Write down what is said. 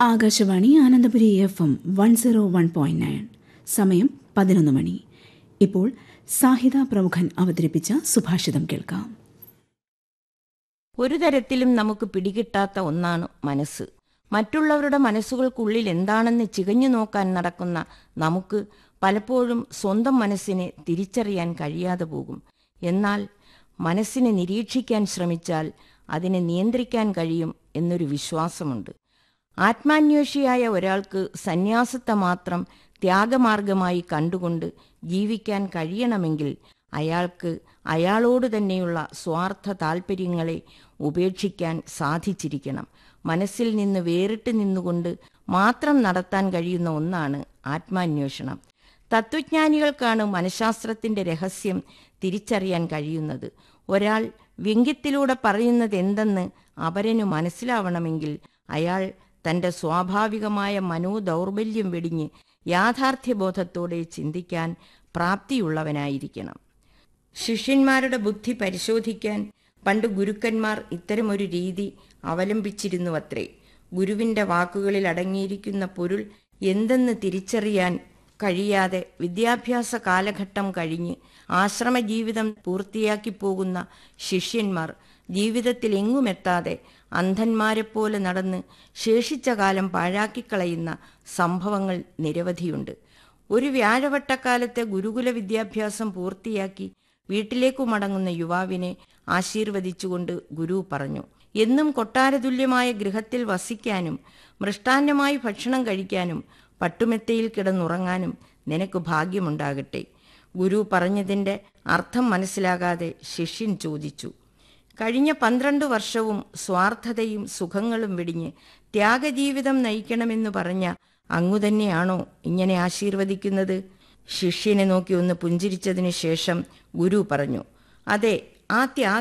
Akashvani Anandapuri F M one zero one point nine സമയം പതിനൊന്ന് മണി ഇപ്പോൾ സാഹിത പ്രമുഖൻ അവതരിപ്പിച്ച സുഭാഷിതം കേൾക്കാം ഒരു തരത്തിലും നമുക്ക് പിടികിട്ടാത്ത ഒന്നാണ് മനസ്സ് മറ്റുള്ളവരുടെ മനസ്സുകൾക്കുള്ളിൽ എന്താണെന്ന് ചികഞ്ഞു നോക്കാൻ നടക്കുന്ന നമുക്ക് പലപ്പോഴും സ്വന്തം മനസ്സിനെ തിരിച്ചറിയാൻ കഴിയാതെ പോകും എന്നാൽ മനസ്സിനെ നിരീക്ഷിക്കാൻ ശ്രമിച്ചാൽ അതിനെ നിയന്ത്രിക്കാൻ കഴിയും എന്നൊരു വിശ്വാസമുണ്ട് ആത്മാന്വേഷിയായ ഒരാൾക്ക് സന്യാസത്തെ മാത്രം ത്യാഗമാർഗമായി കണ്ടുകൊണ്ട് ജീവിക്കാൻ കഴിയണമെങ്കിൽ അയാൾക്ക് അയാളോട് തന്നെയുള്ള സ്വാർത്ഥ താൽപ്പര്യങ്ങളെ ഉപേക്ഷിക്കാൻ സാധിച്ചിരിക്കണം മനസ്സിൽ നിന്ന് വേറിട്ട് നിന്നുകൊണ്ട് മാത്രം നടത്താൻ കഴിയുന്ന ഒന്നാണ് ആത്മാന്വേഷണം തത്വജ്ഞാനികൾക്കാണ് മനഃശാസ്ത്രത്തിന്റെ രഹസ്യം തിരിച്ചറിയാൻ കഴിയുന്നത് ഒരാൾ വ്യംഗ്യത്തിലൂടെ പറയുന്നത് എന്തെന്ന് അപരനു മനസ്സിലാവണമെങ്കിൽ അയാൾ തന്റെ സ്വാഭാവികമായ മനോദൗർബല്യം വെടിഞ്ഞ് യാഥാർത്ഥ്യബോധത്തോടെ ചിന്തിക്കാൻ പ്രാപ്തിയുള്ളവനായിരിക്കണം ശിഷ്യന്മാരുടെ ബുദ്ധി പരിശോധിക്കാൻ പണ്ട് ഗുരുക്കന്മാർ ഇത്തരമൊരു രീതി അവലംബിച്ചിരുന്നുവത്രേ ഗുരുവിന്റെ വാക്കുകളിൽ അടങ്ങിയിരിക്കുന്ന പൊരുൾ എന്തെന്ന് തിരിച്ചറിയാൻ കഴിയാതെ വിദ്യാഭ്യാസ കാലഘട്ടം കഴിഞ്ഞ് ആശ്രമജീവിതം പൂർത്തിയാക്കി പോകുന്ന ശിഷ്യന്മാർ ജീവിതത്തിൽ എങ്ങുമെത്താതെ അന്ധന്മാരെപ്പോലെ നടന്ന് ശേഷിച്ച കാലം പാഴാക്കിക്കളയുന്ന സംഭവങ്ങൾ നിരവധിയുണ്ട് ഒരു വ്യാഴവട്ടക്കാലത്തെ ഗുരുകുല വിദ്യാഭ്യാസം പൂർത്തിയാക്കി വീട്ടിലേക്കു മടങ്ങുന്ന യുവാവിനെ ആശീർവദിച്ചുകൊണ്ട് ഗുരു പറഞ്ഞു എന്നും കൊട്ടാരതുല്യമായ ഗൃഹത്തിൽ വസിക്കാനും മൃഷ്ടാന്നമായി ഭക്ഷണം കഴിക്കാനും പട്ടുമെത്തയിൽ കിടന്നുറങ്ങാനും നിനക്ക് ഭാഗ്യമുണ്ടാകട്ടെ ഗുരു പറഞ്ഞതിൻ്റെ അർത്ഥം മനസ്സിലാകാതെ ശിഷ്യൻ ചോദിച്ചു കഴിഞ്ഞ പന്ത്രണ്ട് വർഷവും സ്വാർത്ഥതയും സുഖങ്ങളും വെടിഞ്ഞ് ത്യാഗജീവിതം നയിക്കണമെന്ന് പറഞ്ഞ അങ്ങു തന്നെയാണോ ഇങ്ങനെ ആശീർവദിക്കുന്നത് ശിഷ്യനെ നോക്കി ഒന്ന് പുഞ്ചിരിച്ചതിന് ശേഷം ഗുരു പറഞ്ഞു അതെ ആ ത്യാഗ